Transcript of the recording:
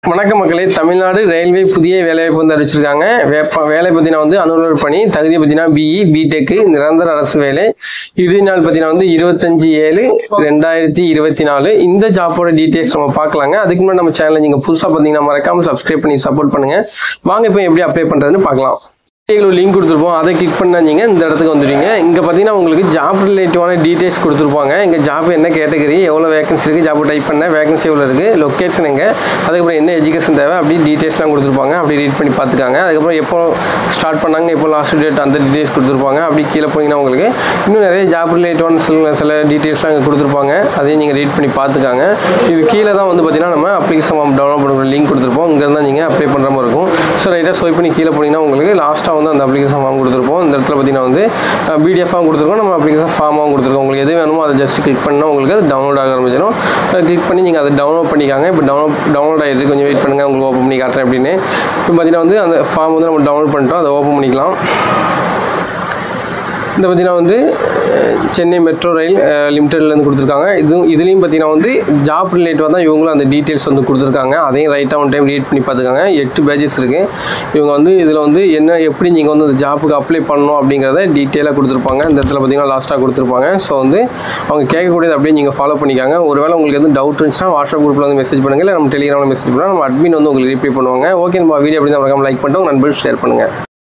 வணக்கம் மக்களே தமிழ்நாடு ரயில்வே புதிய வேலைவாய்ப்பு வந்து அறிவிச்சிருக்காங்க வேப்ப வேலை பார்த்தீங்கன்னா வந்து அலுவலர் பணி தகுதி பார்த்தீங்கன்னா பிஇ பிடெக் நிரந்தர அரசு வேலை இறுதி நாள் பார்த்தீங்கன்னா வந்து இருபத்தஞ்சு ஏழு ரெண்டாயிரத்தி இருபத்தி நாலு இந்த ஜாப்போட டீட்டெயில்ஸ் நம்ம பார்க்கலாங்க அதுக்கு முன்னாடி நம்ம சேனலை நீங்கள் புதுசாக பார்த்தீங்கன்னா மறக்காம சப்ஸ்கிரைப் பண்ணி சப்போர்ட் பண்ணுங்க வாங்க இப்போ எப்படி அப்ளை பண்ணுறதுன்னு பார்க்கலாம் ஒரு லிங்க் கொடுத்துருப்போம் அதை கிளிக் பண்ணாதீங்க இந்த இடத்துக்கு வந்துடுவீங்க இங்கே பார்த்தீங்கன்னா உங்களுக்கு ஜாப் ரிலேட்டிவான டீட்டெயில்ஸ் கொடுத்துருப்பாங்க இங்கே ஜாப் என்ன கேட்டகரி எவ்வளோ வேகன்சி இருக்குது ஜாப் டைப் பண்ண வேகன்சி எவ்வளோ இருக்குது லொக்கேஷன் எங்கே அதுக்கப்புறம் என்ன எஜுகேஷன் தேவை அப்படி டீட்டெயில்ஸ்லாம் கொடுத்துருப்பாங்க அப்படி ரீட் பண்ணி பார்த்துக்காங்க அதுக்கப்புறம் எப்போ ஸ்டார்ட் பண்ணாங்க எப்போ லாஸ்ட் டேட் அந்த டீட்டெயில்ஸ் கொடுத்துருப்பாங்க அப்படி கீழே போனீங்கன்னா உங்களுக்கு இன்னும் நிறைய ஜாப் ரிலேட்டிவான சில சில டீட்டெயில்ஸ்லாம் இங்கே கொடுத்துருப்பாங்க அதையும் நீங்கள் ரீட் பண்ணி பார்த்துக்காங்க இது கீழே தான் வந்து பார்த்தீங்கன்னா நம்ம அப்ளிகேஷன் ஃபார்ம் டவுன்லோட் பண்ணுற லிங்க் கொடுத்துருப்போம் இங்கே இருந்தால் நீங்கள் அப்ளை பண்ணுற மாதிரி இருக்கும் ஸோ ரைட்டாக ஸ்வைப் பண்ணி கீழே போனீங்கன்னா உங்களுக்கு லாஸ்ட்டாக வந்து அந்த அப்ளிகேஷன் ஃபார்ம் கொடுத்துருப்போம் இந்த இடத்துல பார்த்தீங்கன்னா வந்து பிடிஎஃபாகவும் கொடுத்துருக்கோம் நம்ம அப்ளிகேஷன் ஃபார்மாகவும் கொடுத்துருக்கோம் உங்களுக்கு எது வேணுமோ அதை ஜஸ்ட் கிளிக் பண்ணால் உங்களுக்கு அது டவுன்லோட் ஆக ஆரம்பிச்சிடும் கிளிக் பண்ணி நீங்கள் அதை டவுன்லோட் பண்ணிக்காங்க இப்போ டவுன்லோட் டவுன்லோட் ஆகிடுது கொஞ்சம் வெயிட் பண்ணுங்கள் உங்களுக்கு ஓப்பன் பண்ணி காட்டுறேன் அப்படின்னு இப்போ பார்த்தீங்கன்னா வந்து அந்த ஃபார்ம் வந்து நம்ம டவுன்லோட் பண்ணிட்டோம் அதை ஓப்பன் பண்ணிக்கலாம் இந்த பார்த்தீங்கன்னா வந்து அஹ், சென்னை மெட்ரோ ரயில் லிமிடெட்லேருந்து கொடுத்துருக்காங்க இது இதுலேயும் பார்த்தீங்கன்னா வந்து ஜாப் ரிலேட்டிவாக தான் இவங்களும் அந்த டீட்டெயில்ஸ் வந்து கொடுத்துருக்காங்க அதையும் ரைட்டாக ஒன் டைம் ரீட் பண்ணி பார்த்துக்காங்க எட்டு பேஜஸ் இருக்குது இவங்க வந்து இதில் வந்து என்ன எப்படி நீங்கள் வந்து அந்த ஜாப்புக்கு அப்ளை பண்ணணும் அப்படிங்கிறத டீட்டெயிலாக கொடுத்துருப்பாங்க இந்த இடத்துல பார்த்தீங்கன்னா லாஸ்ட்டாக கொடுத்துருப்பாங்க ஸோ வந்து அவங்க கேட்கக்கூடியது அப்படியே நீங்கள் ஃபாலோ பண்ணிக்காங்க ஒருவேளை உங்களுக்கு எதுவும் டவுட் இருந்துச்சுன்னா வாட்ஸ்அப் குரூப்பில் வந்து மெசேஜ் பண்ணுங்கள் இல்லை நம்ம டெலிகிராமில் மெசேஜ் பண்ணால் நம்ம அட்மின் வந்து உங்களுக்கு ரிப்ளை பண்ணுவாங்க ஓகே நம்ம வீடியோ அப்படி தான் மறக்காம லைக் பண்ணிட்டு உங்க நண்பர்கள் ஷேர் பண்ணுங்கள்